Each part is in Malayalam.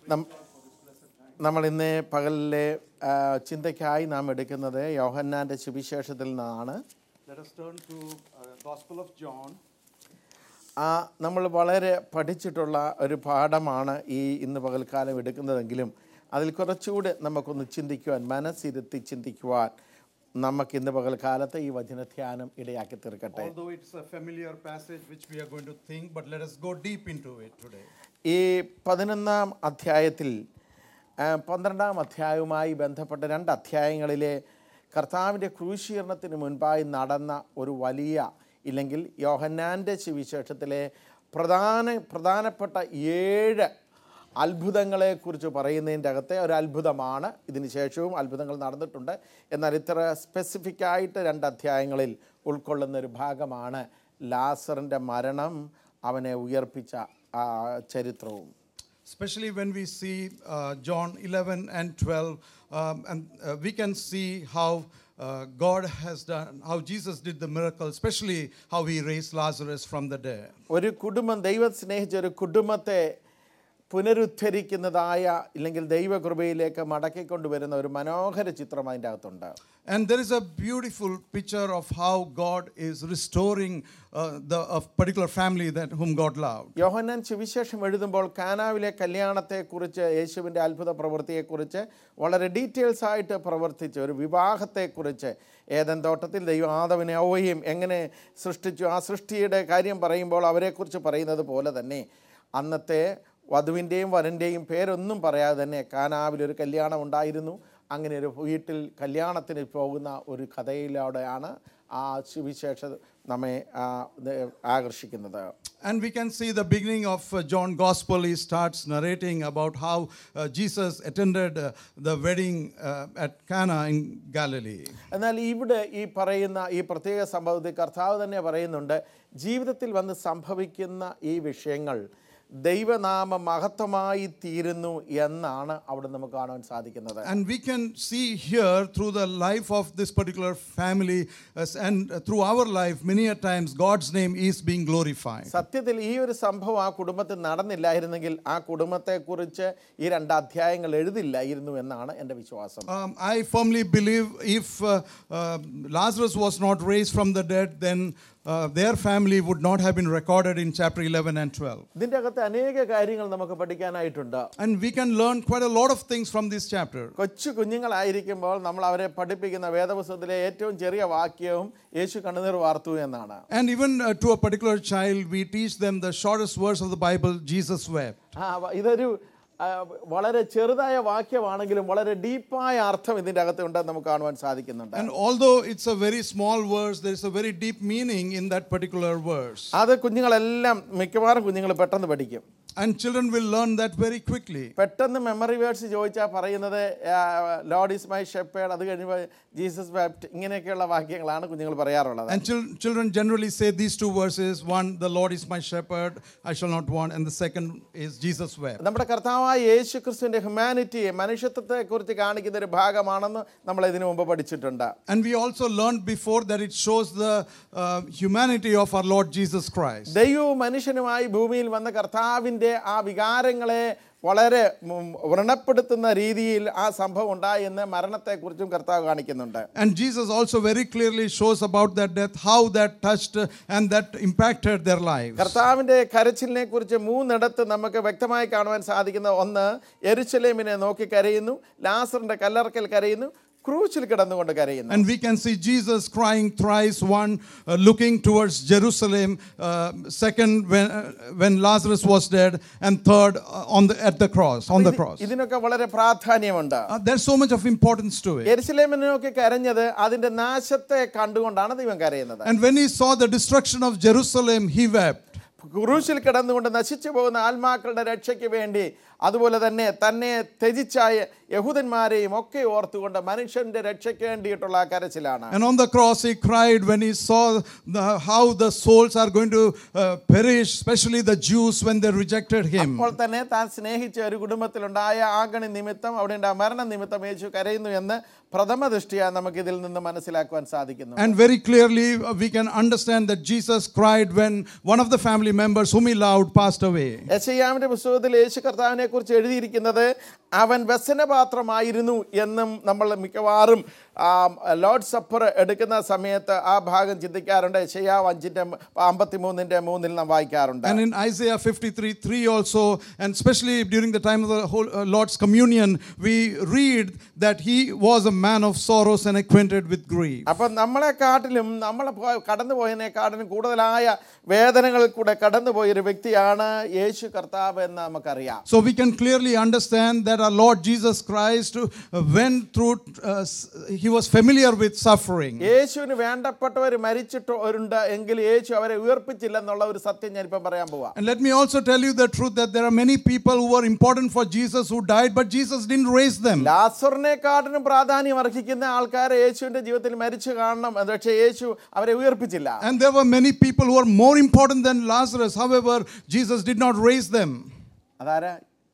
നം- നമ്മൾ ഇന്ന് പകലിലെ ആ, ചിന്തയ്ക്കായി നാം എടുക്കുന്നത് യോഹന്നാൻ്റെ സുവിശേഷത്തിൽ നിന്നാണ് Let us turn to uh, Gospel of John. ആ നമ്മൾ വളരെ പഠിച്ചിട്ടുള്ള ഒരു പാഠമാണ് ഈ ഇന്ന് പകൽക്കാലം എടുക്കുന്നതെങ്കിലും അതിൽ കുറച്ചുകൂടി നമുക്കൊന്ന് ചിന്തിക്കുവാൻ മനസ്സിരുത്തി ചിന്തിക്കുവാൻ നമുക്ക് ഇന്ന് പകൽക്കാലത്ത് ഈ വചനധ്യാനം ഇടയാക്കി തീർക്കട്ടെ Although it's a familiar passage which we are going to think, but let us go deep into it today. ഈ പതിനൊന്നാം അധ്യായത്തിൽ ആ, പന്ത്രണ്ടാം അധ്യായവുമായി ബന്ധപ്പെട്ട രണ്ട് അധ്യായങ്ങളിലെ കർത്താവിൻ്റെ ക്രൂശീകരണത്തിന് മുൻപായി നടന്ന ഒരു വലിയ ഇല്ലെങ്കിൽ യോഹന്നാൻ്റെ സുവിശേഷത്തിലെ പ്രധാന പ്രധാനപ്പെട്ട ഏഴ് അത്ഭുതങ്ങളെക്കുറിച്ച് പറയുന്നതിൻ്റെ അകത്തെ ഒരു അത്ഭുതമാണ് ഇതിന് ശേഷവും അത്ഭുതങ്ങൾ നടന്നിട്ടുണ്ട് എന്നാൽ ഇത്ര സ്പെസിഫിക് ആയിട്ട് രണ്ട് അധ്യായങ്ങളിൽ ഉൾക്കൊള്ളുന്ന ഒരു ഭാഗമാണ് ലാസറിൻ്റെ മരണം അവനെ ഉയർപ്പിച്ച ആ ചരിത്രവും Especially when we see uh, John 11 and 12, um, and uh, we can see how uh, God has done, how Jesus did the miracle, especially how he raised Lazarus from the dead. ഒരു കുടുംബം ദൈവം സ്നേഹിച്ച ഒരു കുടുംബത്തെ പുനരുദ്ധരിക്കുന്നതായ ഇല്ലെങ്കിൽ ദൈവകൃപയിലേക്ക് മടക്കിക്കൊണ്ടുവരുന്ന ഒരു മനോഹര ചിത്രം അതിൻ്റെ അകത്തുണ്ട് And there is a beautiful picture of how God is restoring uh, the a particular family that whom God loved. യോഹന്നാൻ സുവിശേഷം എഴുതുമ്പോൾ കാനാവിലെ കല്യാണത്തെക്കുറിച്ച് യേശുവിൻ്റെ അത്ഭുത പ്രവൃത്തിയെക്കുറിച്ച് വളരെ ഡീറ്റെയിൽസ് ആയിട്ട് പ്രവർത്തിച്ച് ഒരു വിവാഹത്തെക്കുറിച്ച് ഏതൻ തോട്ടത്തിൽ ദൈവം ആദവിനെ ഔവയും എങ്ങനെ സൃഷ്ടിച്ചു ആ സൃഷ്ടിയുടെ കാര്യം പറയുമ്പോൾ അവരെക്കുറിച്ച് പറയുന്നത് പോലെ തന്നെ അന്നത്തെ വധുവിൻ്റെയും വരൻ്റെയും പേരൊന്നും പറയാതെ തന്നെ കാനാവിലൊരു കല്യാണം ഉണ്ടായിരുന്നു അങ്ങനെ ഒരു വീട്ടിൽ കല്യാണത്തിന് പോകുന്ന ഒരു കഥയിലൂടെയാണ് ആ സുവിശേഷം നമ്മെ ആ, ഇത് ആകർഷിക്കുന്നത് And we can see the beginning of uh, John Gospel. He starts narrating about how uh, Jesus attended uh, the wedding uh, at Cana in Galilee. എന്നാൽ ഇവിടെ ഈ പറയുന്ന ഈ പ്രത്യേക സംഭവത്തിൽ കർത്താവ് തന്നെ പറയുന്നുണ്ട് ജീവിതത്തിൽ വന്ന് സംഭവിക്കുന്ന ഈ വിഷയങ്ങൾ ദൈവനാമ മഹത്വമായി തീരുന്നു എന്നാണ് അവിടെ നമുക്ക് കാണാൻ സാധിക്കുന്നത് And we can see here through the life of this particular family as, and uh, through our life, many a times God's name is being glorified. സത്യത്തിൽ ഈ ഒരു സംഭവം ആ കുടുംബത്തിൽ നടന്നില്ലായിരുന്നെങ്കിൽ ആ കുടുംബത്തെക്കുറിച്ച് ഈ രണ്ട് അധ്യായങ്ങൾ എഴുതില്ലായിരുന്നു എന്നാണ് എൻ്റെ വിശ്വാസം Um, I firmly believe if uh, uh, Lazarus was not raised from the dead, then uh, their family would not have been recorded in chapter 11 and 12. ഇതിൻ്റെ അകത്ത് അനേക കാര്യങ്ങൾ നമുക്ക് പഠിക്കാനായിട്ടുണ്ട് And we can learn quite a lot of things from this chapter. കൊച്ചു കുഞ്ഞുങ്ങളായിരിക്കുമ്പോൾ നമ്മൾ അവരെ പഠിപ്പിക്കുന്ന വേദപുസ്തകത്തിലെ ഏറ്റവും ചെറിയ വാക്യവും യേശു കണ്ണുനീർ വാർത്തു എന്നാണ് And even uh, to a particular child, we teach them the shortest verse of the Bible Jesus wept. ആ വ- ഇതൊരു ആ, വളരെ ചെറുതായ വാക്യമാണെങ്കിലും വളരെ ഡീപ്പായ അർത്ഥം ഇതിൻ്റെ അകത്ത് ഉണ്ടെന്ന് നമുക്ക് കാണുവാൻ സാധിക്കുന്നുണ്ട് And although it's a very small verse, there is a very deep meaning in that particular verse. അത് കുഞ്ഞുങ്ങളെല്ലാം മിക്കവാറും കുഞ്ഞുങ്ങൾ പെട്ടെന്ന് പഠിക്കും And children will learn that very quickly. പെട്ടെന്ന് മെമ്മറി വേർഡ്സ് ചോദിച്ചാൽ പറയുന്നത് ലോഡ് ഈസ് മൈ ഷെപ്പേഡ് അത് കഴിയുമ്പോൾ ജീസസ് ബാപ്റ്റ് ഇങ്ങനെയൊക്കെയുള്ള വാക്യങ്ങളാണ് കുഞ്ഞുങ്ങൾ പറയാറുള്ളത് And chil- children generally say these two verses one, the Lord is my shepherd, I shall not want, and the second is Jesus wept. നമ്മുടെ കർത്താവായ യേശു ക്രിസ്തുവിൻ്റെ ഹ്യൂമാനിറ്റിയെ മനുഷ്യത്വത്തെക്കുറിച്ച് കാണിക്കുന്ന ഒരു ഭാഗമാണെന്ന് നമ്മൾ ഇതിനു മുമ്പ് പഠിച്ചിട്ടുണ്ട് And we also learned before that it shows the uh, humanity of our Lord Jesus Christ. ദൈവവും മനുഷ്യനുമായി ഭൂമിയിൽ വന്ന കർത്താവിൻ്റെ ആ വികാരങ്ങളെ വളരെ ഉം, വ്രണപ്പെടുത്തുന്ന രീതിയിൽ ആ സംഭവം ഉണ്ടായി എന്ന് മരണത്തെക്കുറിച്ചും കർത്താവ് കാണിക്കുന്നുണ്ട് And Jesus also very clearly shows about that death, how that touched uh, and that impacted their lives. കർത്താവിൻ്റെ കരച്ചിലിനെ കുറിച്ച് മൂന്നിടത്ത് നമുക്ക് വ്യക്തമായി കാണുവാൻ സാധിക്കുന്ന ഒന്ന് എരുശലേമിനെ നോക്കി കരയുന്നു ലാസറിന്റെ കല്ലറക്കൽ കരയുന്നു ക്രൂശിൽ കിടന്നുകൊണ്ട് കരയുന്നു And we can see Jesus crying thrice one, uh, looking towards Jerusalem, uh, second, when, uh, when Lazarus was dead, and third, uh, on the, at the cross, on the cross. ഇതിനൊക്കെ വളരെ പ്രാധാന്യമുണ്ട് Uh, there's so much of importance to it. എരുസലേമിനെ നോക്കി കരഞ്ഞത് അതിന്റെ നാശത്തെ കണ്ടുകൊണ്ടാണ് ദൈവം കരയുന്നത് And when he saw the destruction of Jerusalem, he wept. ക്രൂശിൽ കിടന്നുകൊണ്ട് നശിച്ചു പോകുന്ന ആത്മാക്കളുടെ രക്ഷയ്ക്ക് വേണ്ടി അതുപോലെ തന്നെ തന്നെ ത്യജിച്ചായ യഹൂദന്മാരെയും ഒക്കെ ഓർത്തുകൊണ്ട് മനുഷ്യന്റെ രക്ഷയ്ക്ക് വേണ്ടിയിട്ടുള്ള ആ കരച്ചിലാണ് And on the cross, he cried when he saw the, how the souls are going to uh, perish, especially the Jews when they rejected him. അപ്പോൾ തന്നെ താൻ സ്നേഹിച്ച ഒരു കുടുംബത്തിലുണ്ടായ ആഗണി നിമിത്തം അവിടെ ഉണ്ടായ മരണ നിമിത്തം യേശു കരയുന്നു എന്ന് പ്രഥമ ദൃഷ്ടിയ നമുക്ക് ഇതിൽ നിന്ന് മനസ്സിലാക്കുവാൻ സാധിക്കുന്നു And very clearly, uh, we can understand that Jesus cried when one of the family family members whom he loved passed away. യശയ്യാവിന്റെ പുസ്തകത്തിൽ യേശു കർത്താവിനെ കുറിച്ച് എഴുതിയിരിക്കുന്നത് അവൻ വ്യസനപാത്രമായിരുന്നു എന്നും നമ്മൾ മിക്കവാറും ലോർഡ് സപ്പർ എടുക്കുന്ന സമയത്ത് ആ ഭാഗം ചിന്തിക്കാറുണ്ട് യശയ്യാവ് അഞ്ചിൻ്റെ അമ്പത്തി മൂന്നിൻ്റെ മൂന്നിൽ നാം വായിക്കാറുണ്ട് And in Isaiah 53 3 also, and especially during the time of the whole, uh, Lord's communion, we read that he was a man of sorrows and acquainted with grief. അപ്പം നമ്മളെക്കാട്ടിലും നമ്മളെ പോ- കടന്നുപോയതിനെക്കാട്ടിലും കൂടുതലായ വേദനകളിൽ കൂടെ കടന്നുപോയൊരു വ്യക്തിയാണ് യേശു കർത്താവ് എന്ന് നമുക്കറിയാം So we can clearly understand that our Lord Jesus Christ uh, went through, uh, s- he was familiar with suffering. യേശുവിന് വേണ്ടപ്പെട്ടവർ മരിച്ചിട്ടുണ്ട് എങ്കിൽ യേശു അവരെ ഉയർപ്പിച്ചില്ലെന്നുള്ള ഒരു സത്യം ഞാനിപ്പം പറയാൻ പോവാം And let me also tell you the truth that there are many people who were important for Jesus who died, but Jesus didn't raise them. ലാസറിനെക്കാട്ടിനും പ്രാധാന്യം അർഹിക്കുന്ന ആൾക്കാരെ യേശുവിന്റെ ജീവിതത്തിൽ മരിച്ചു കാണണം അത് പക്ഷേ യേശു അവരെ ഉയർപ്പിച്ചില്ല And there were many people who were more important than Lazarus. However, Jesus did not raise them. അതാരാ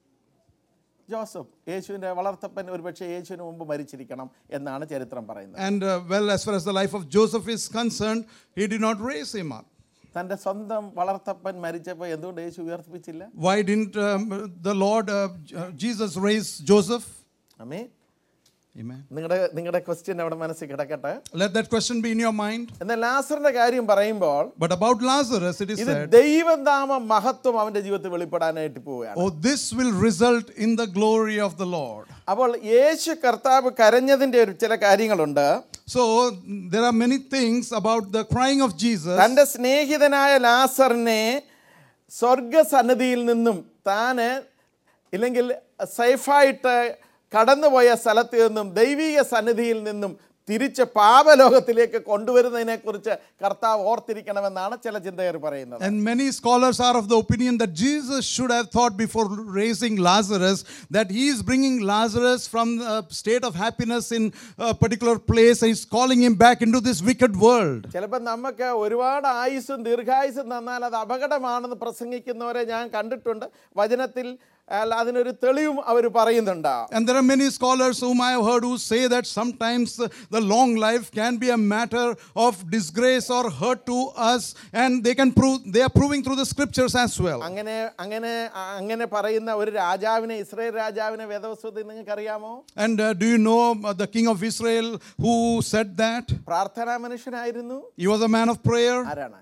ജോസഫ് യേശുവിന്റെ വളർത്തപ്പൻ ഒരുപക്ഷെ യേശുവിന് മുമ്പ് മരിച്ചിരിക്കണം എന്നാണ് ചരിത്രം പറയുന്നത് And uh, well, as far as the life of Joseph is concerned, he did not raise him up. തന്റെ സ്വന്തം വളർത്തപ്പൻ മരിച്ചപ്പോൾ എന്തുകൊണ്ട് യേശു ഉയർപ്പിച്ചില്ല Why didn't um, the Lord uh, J- Jesus raise Joseph? അമേ Amen. നിങ്ങളുടെ നിങ്ങളുടെ ക്വസ്റ്റ്യൻ അവിടെ മനസ്സിൽ കിടക്കട്ടെ Let that question be in your mind. എന്നാൽ ലാസറിന്റെ കാര്യം പറയുമ്പോൾ But about Lazarus, it is ഇത് said, ദൈവനാമ മഹത്വം അവന്റെ ജീവിതത്തിൽ വെളിപ്പെടാനായിട്ട് പോവുകയാണ് Oh, this will result in the glory of the Lord. അപ്പോൾ യേശു കർത്താവ് കരഞ്ഞതിന്റെ ഒരു ചില കാര്യങ്ങളുണ്ട് So, there are many things about the crying of Jesus. തൻ്റെ സ്നേഹിതനായ ലാസറിനെ സ്വർഗസന്നിധിയിൽ നിന്നും താന് ഇല്ലെങ്കിൽ സേഫായിട്ട് കടന്നുപോയ സ്ഥലത്ത് നിന്നും ദൈവീക സന്നിധിയിൽ നിന്നും തിരിച്ച് പാപലോകത്തിലേക്ക് കൊണ്ടുവരുന്നതിനെക്കുറിച്ച് കർത്താവ് ഓർത്തിരിക്കണമെന്നാണ് ചില ചിന്തകർ പറയുന്നത് And many scholars are of the opinion that Jesus should have thought before raising Lazarus that he is bringing Lazarus from a state of happiness in a particular place and he's calling him back into this wicked world. ചിലപ്പോൾ നമുക്ക് ഒരുപാട് ആയുസ്സും ദീർഘായുസ്സും തന്നാൽ അത് അപകടമാണെന്ന് പ്രസംഗിക്കുന്നവരെ ഞാൻ കണ്ടിട്ടുണ്ട് വചനത്തിൽ അല്ല, അതിനൊരു തെളിവും അവർ പറയുന്നുണ്ട് And there are many scholars whom I have heard who say that sometimes uh, the long life can be a matter of disgrace or hurt to us, and they can prove they are proving through the scriptures as well. അങ്ങനെ അങ്ങനെ അ- അങ്ങനെ പറയുന്ന ഒരു രാജാവിനെ ഇസ്രയേൽ രാജാവിനെ വേദവസ്തുതി നിങ്ങൾക്ക് അറിയാമോ And uh, do you know uh, the king of Israel who said that? പ്രാർത്ഥനാ മനുഷ്യനായിരുന്നു He was a man of prayer. ആരാണ്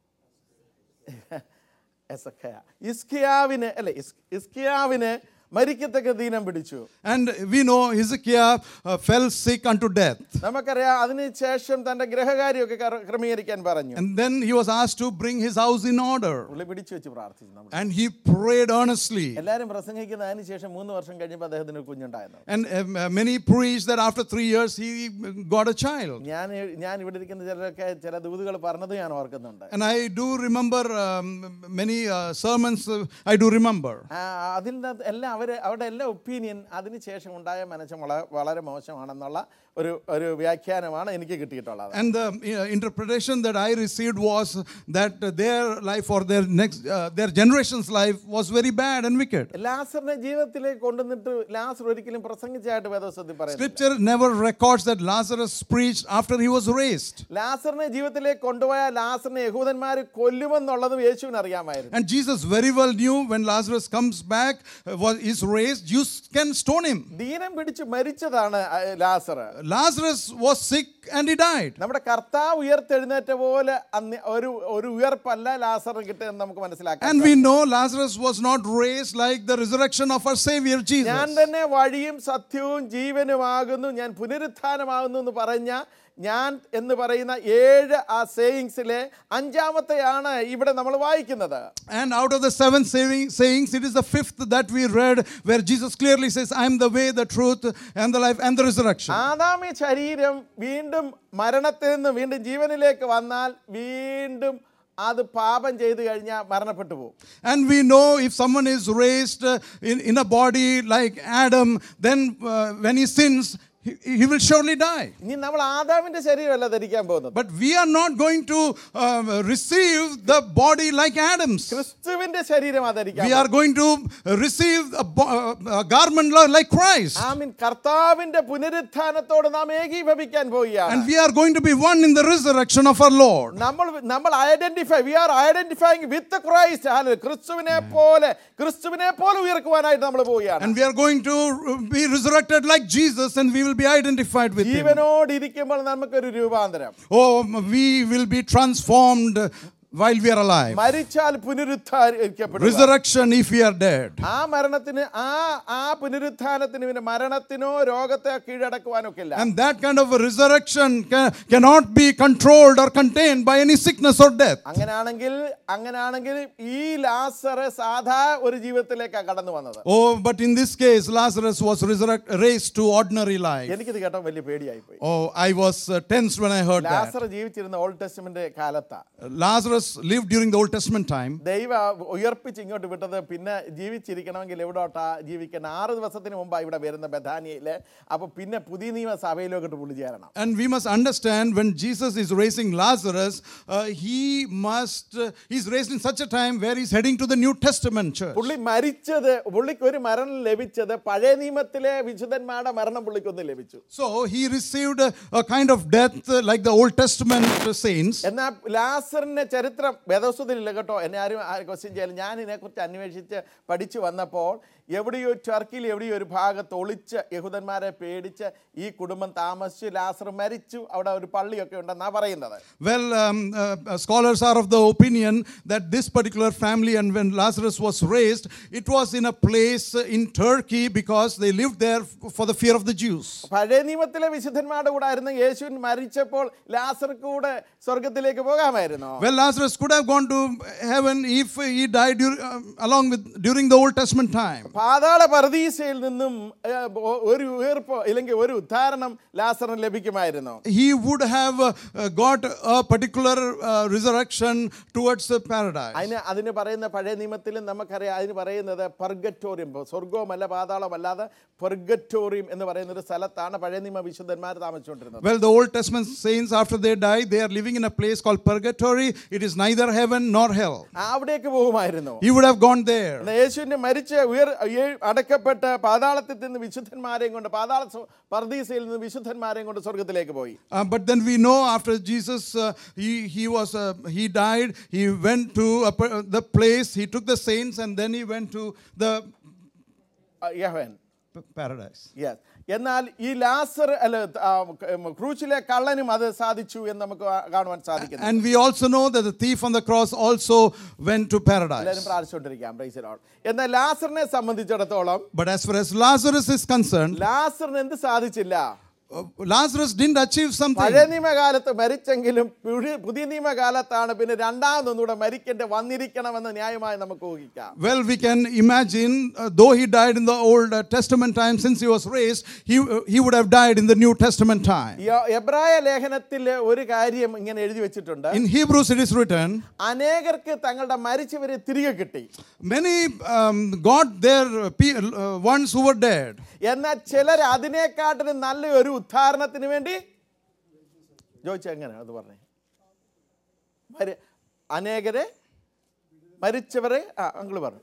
എസഖയ. ഇസ്കിയാവിന് അല്ലെ ഇസ്- ഇസ്കിയാവിന് മരിക്കത്തക്ക ദീനം പിടിച്ചു And we know Hezekiah uh, fell sick unto death. നമുക്കറിയാം അതിനുശേഷം തന്റെ ഗ്രഹകാര്യമൊക്കെ കറ- ക്രമീകരിക്കാൻ പറഞ്ഞു And then he was asked to bring his house in order. പുള്ളി പിടിച്ചു വെച്ച് പ്രാർത്ഥിച്ചു നമ്മൾ And he prayed earnestly. എല്ലാവരും പ്രസംഗിക്കുന്ന അതിനുശേഷം മൂന്ന് വർഷം കഴിയുമ്പോൾ അദ്ദേഹത്തിന് ഒരു കുഞ്ഞുണ്ടായിരുന്നു And um, uh, many preached that after three years he got a child. ഞാൻ ഞാൻ ഇവിടെ ഇരിക്കുന്ന ചിലരൊക്കെ ചില ദൂതുകൾ പറഞ്ഞത് ഞാൻ ഓർക്കുന്നുണ്ട് And I do remember um, many uh, sermons, uh, I do remember. ആ, അതിൽ നിന്ന് എല്ലാം അവർ അവരുടെ എല്ലാ ഒപ്പീനിയൻ അതിനുശേഷം ഉണ്ടായ മനസ്സും വളരെ വളരെ മോശമാണെന്നുള്ള ഒരു ഒരു വ്യാഖ്യാനമാണ് എനിക്ക് കിട്ടിയിട്ടുള്ളത് And the uh, interpretation that I received was that their life or their next, uh, their generation's life was very bad and wicked. ലാസറിനെ ജീവിതത്തിലേക്ക് കൊണ്ടുവന്നിട്ട് ലാസർ ഒരിക്കലും പ്രസംഗിച്ചായിട്ട് വേദോസ്വത്തിൽ പറയുന്നത് Scripture never records that Lazarus preached after he was raised. ലാസറിനെ ജീവിതത്തിലേക്ക് കൊണ്ടുപോയ ലാസറിനെ യഹൂദന്മാർ കൊല്ലുമെന്നുള്ളതും യേശുവിന് അറിയാമായിരുന്നു And Jesus very well knew when Lazarus comes back, uh, was, is raised, you can stone him. ദീനം പിടിച്ച് മരിച്ചതാണ് ആ, ലാസർ Lazarus was sick and he died. നമ്മുടെ കർത്താവ് ഉയർത്തെഴുന്നേറ്റ പോലെ അന്ന് ഒരു ഒരു ഉയർപ്പല്ല ലാസറിന് കിട്ടിയെന്ന് നമുക്ക് മനസ്സിലാക്കാം And we know Lazarus was not raised like the resurrection of our Savior ഞാൻ Jesus. തന്നെ വഴിയും സത്യവും ജീവനുമാകുന്നു ഞാൻ പുനരുത്ഥാനമാകുന്നു എന്ന് പറഞ്ഞ ഞാൻ എന്ന് പറയുന്ന ഏഴ് ആ സേയിങ്സിലെ അഞ്ചാമത്തെയാണ് ഇവിടെ നമ്മൾ വായിക്കുന്നത് And out of the seven saving, sayings, it is the fifth that we read where Jesus clearly says, I am the way, the truth, and the life, and the resurrection. ആദാമി ശരീരം വീണ്ടും മരണത്തിൽ നിന്ന് വീണ്ടും ജീവനിലേക്ക് വന്നാൽ വീണ്ടും അത് പാപം ചെയ്തു കഴിഞ്ഞാൽ മരണപ്പെട്ടു പോകും And we know if someone is raised uh, in, in a body like Adam, then uh, when he sins, he, he will surely die. ഇനി നമ്മൾ ആദാമിന്റെ ശരീരമല്ല ധരിക്കാൻ പോകുന്നത് But we are not going to um, receive the body like Adam's. ക്രിസ്തുവിന്റെ ശരീരം ധരിക്കാൻ We are going to receive a, bo- a garment li- like Christ. ആമീൻ കർത്താവിന്റെ പുനരുത്ഥാനത്തോട് നാം ഏകീഭവിക്കാൻ പോവുകയാണ് And we are going to be one in the resurrection of our Lord. നമ്മൾ നമ്മൾ identify we are identifying with Christ ഹാല ക്രിസ്തുവിനെ പോലെ ക്രിസ്തുവിനെ പോലെ ഉയർക്കുവാനായിട്ട് നമ്മൾ പോവുകയാണ് And we are going to be resurrected like Jesus and we will be identified with Him. ജീവനോട് ഇരിക്കുമ്പോൾ നമുക്കൊരു രൂപാന്തരം Oh, we will be transformed while we are alive. മരിച്ചാൽ പുനരുദ്ധാരിക്കപ്പെടും Resurrection if we are dead. ആ മരണത്തിന് ആ ആ പുനരുത്ഥാനത്തിന് പിന്നെ മരണത്തിനോ രോഗത്തെ കീഴടക്കുവാനൊക്കെ ഇല്ല And that kind of a resurrection ca- cannot be controlled or contained by any sickness or death. അങ്ങനെയാണെങ്കിൽ അങ്ങനെയാണെങ്കിൽ ഈ ലാസർ സാധാ ഒരു ജീവിതത്തിലേക്കാണ് കടന്നു വന്നത് Oh, but in this case, Lazarus was resurrect, raised to ordinary life. എനിക്കിത് കേട്ടോ വലിയ പേടിയായി പോയി Oh, I was uh, tensed when I heard that. ലാസർ ജീവിച്ചിരുന്ന ഓൾഡ് ടെസ്റ്റ്മെന്റ് കാലത്താ Lazarus lived during the Old Testament time. ദൈവ ഉയർപ്പിച്ച് ഇങ്ങോട്ട് വിട്ടത് പിന്നെ ജീവിച്ചിരിക്കണമെങ്കിൽ എവിടോട്ടാ ജീവിക്കണം ആറ് ദിവസത്തിന് മുമ്പാണ് ഇവിടെ വരുന്ന ബഥാനിയയിൽ അപ്പോൾ പിന്നെ പുതിയ നിയമ സഭയിലോട്ട് പുള്ളി ചേരണം And we must understand when Jesus is raising Lazarus, uh, he must, uh, he's raised in such a time where he's heading to the New Testament church. പുള്ളി മരിച്ചത് പുള്ളിക്ക് ഒരു മരണം ലഭിച്ചത് പഴയ നിയമത്തിലെ വിശുദ്ധന്മാരുടെ മരണം പുള്ളിക്കൊന്ന് ലഭിച്ചു So he received a, a kind of death uh, like the Old Testament saints. എന്നാൽ ലാസറിന്റെ ചരിത്രം വേദോസ്വത്തിലില്ല കേട്ടോ എന്നെ ആരും ക്വസ്റ്റ്യൻ ചെയ്യാൻ ഞാൻ ഇതിനെക്കുറിച്ച് അന്വേഷിച്ച് പഠിച്ചു വന്നപ്പോൾ എവിടെയോ ടർക്കിയിൽ എവിടെയോ ഒരു ഭാഗത്ത് ഒളിച്ച് യഹൂദന്മാരെ പേടിച്ച് ഈ കുടുംബം താമസിച്ചു ലാസർ മരിച്ചു അവിടെ ഒരു പള്ളിയൊക്കെ ഉണ്ടെന്നാണ് പറയുന്നത് Well, um, uh, uh, scholars are of the opinion that this particular family, and when Lazarus was raised, it was in a place uh, in Turkey because they lived there f- for the fear of the Jews. പഴയ നിയമത്തിലെ വിശുദ്ധന്മാരുടെ കൂടെ ആയിരുന്നു യേശുവിൻ മരിച്ചപ്പോൾ ലാസർ കൂടെ സ്വർഗത്തിലേക്ക് പോകാമായിരുന്നു Well, Lazarus could have gone to heaven if he died dur- uh, along with during the Old Testament time. പാതാള പരദീസയിൽ നിന്നും ഏഹ്, ഒ- ഒരു ഉയർപ്പ് ഇല്ലെങ്കിൽ ഒരു ഉദ്ധാരണം ലാസറിന് ലഭിക്കുമായിരുന്നു He would have uh, uh, got a particular uh, resurrection towards the paradise. അതിന് അതിന് പറയുന്ന പഴയ നിയമത്തിലും നമുക്കറിയാം അതിന് പറയുന്നത് പെർഗറ്റോറിയം സ്വർഗവുമല്ല പാതാളമല്ലാതെ പെർഗറ്റോറിയം എന്ന് പറയുന്ന ഒരു സ്ഥലത്താണ് പഴയ നിയമ വിശുദ്ധന്മാർ താമസിച്ചുകൊണ്ടിരുന്നത് Well, the Old Testament saints, after they die, they are living in a place called purgatory. It is neither heaven nor hell. അവിടേക്ക് പോകുമായിരുന്നു He would have gone there. എന്നാൽ യേശുവിന്റെ മരിച്ച് ഉയർ ഏ- അടക്കപ്പെട്ട് പാതാളത്തിൽ നിന്ന് വിശുദ്ധന്മാരെയും കൊണ്ട് പാതാള സ്വ- പർദീസയിൽ നിന്ന് വിശുദ്ധന്മാരെയും കൊണ്ട് സ്വർഗത്തിലേക്ക് പോയി Uh, but then we know after Jesus, uh, he, he was, uh, he died, he went to a, per- the place, he took the saints and then he went to the ആ, യഹോവൻ p- paradise. യെസ് എന്നാൽ ഈ ലാസർ അല്ല ആ, ഉം, ക്രൂശിലെ കള്ളനും അത് സാധിച്ചു എന്ന് നമുക്ക് കാണുവാൻ സാധിക്കുന്നു And we also know that the thief on the cross also went to paradise. എല്ലാവരും പ്രാർത്ഥിച്ചുകൊണ്ടിരിക്കാം പ്രൈസ് ലോർഡ് എന്നാൽ ലാസറിനെ സംബന്ധിച്ചിടത്തോളം But as far as Lazarus is concerned, ലാസറിന് എന്ത് സാധിച്ചില്ല uh, Lazarus didn't achieve പഴയ something. നിയമകാലത്ത് മരിച്ചെങ്കിലും പുഴി- പുതിയ നിയമകാലത്താണ് പിന്നെ രണ്ടാമതൊന്നുകൂടെ മരിക്കേണ്ട വന്നിരിക്കണമെന്ന് ന്യായമായി നമുക്ക് ഊഹിക്കാം Well, we can imagine, uh, though he died in the Old uh, Testament time, since he was raised, he, uh, he would have died in the New Testament time. യ- എബ്രായ ലേഖനത്തിൽ ഒരു കാര്യം ഇങ്ങനെ എഴുതി വെച്ചിട്ടുണ്ട് In Hebrews, it is written, അനേകർക്ക് തങ്ങളുടെ മരിച്ചവരെ തിരികെ കിട്ടി many um, got their uh, pe- uh, ones who were dead. എന്നാൽ ചിലർ അതിനെക്കാട്ടിലും നല്ല ഒരു ഉദ്ധാരണത്തിന് വേണ്ടി ചോദിച്ച എങ്ങനെയാണ് അത് പറഞ്ഞേ മരി- അനേകരെ മരിച്ചവരെ ആ അങ്കിള് പറഞ്ഞു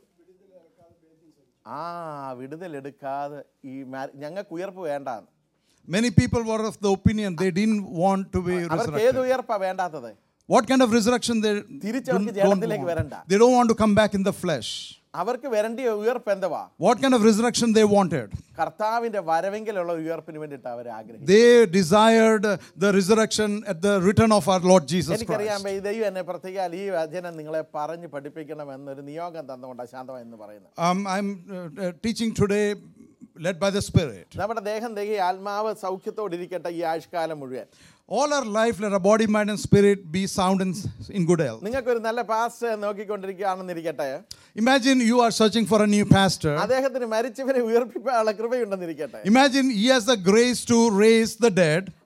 ആ വിടുതലെടുക്കാതെ ഈ മാ- ഞങ്ങൾക്ക് ഉയർപ്പ് വേണ്ടാന്ന് Many people were of the opinion they didn't want to be അവർക്ക് ഏത് resurrected. ഉയർപ്പാ വേണ്ടാത്തത് What kind of resurrection they തിരിച്ച് don't, അവർക്ക് don't ജഡത്തിലേക്ക് വരണ്ട. want? They don't want to come back in the flesh. അവർക്ക് വരേണ്ടിയ ഉയർപ്പ് എന്തുവാ What kind of resurrection they wanted? കർത്താവിന്റെ വരവെങ്കിലുള്ള ഉയർപ്പിന് വേണ്ടിയിട്ട് അവർ ആഗ്രഹിച്ചു They desired uh, the resurrection at the return of our Lord Jesus എനിക്കറിയാൻ Christ. ഈ ദൈവം എന്നെ പ്രത്യേകം ഈ വചനം നിങ്ങളെ പറഞ്ഞ് പഠിപ്പിക്കണം എന്നൊരു നിയോഗം തന്നുകൊണ്ടാണ് ശാന്തം എന്ന് പറയുന്നത് Um, I'm uh, uh, teaching today led by the Spirit. നമ്മുടെ ദേഹം ദേഹി ആത്മാവ് സൗഖ്യത്തോടിരിക്കട്ടെ ഈ ആഴ്ചക്കാലം മുഴുവൻ All our life, let our body, mind, and spirit be sound and s- in good health. നിങ്ങൾക്കൊരു നല്ല പാസ് നോക്കിക്കൊണ്ടിരിക്കുകയാണെന്നിരിക്കട്ടെ Imagine you are searching for a new pastor. അദ്ദേഹത്തിന് മരിച്ചവരെ ഉയർപ്പിക്കാനുള്ള കൃപയുണ്ടെന്നിരിക്കട്ടെ Imagine he has the grace to raise the dead.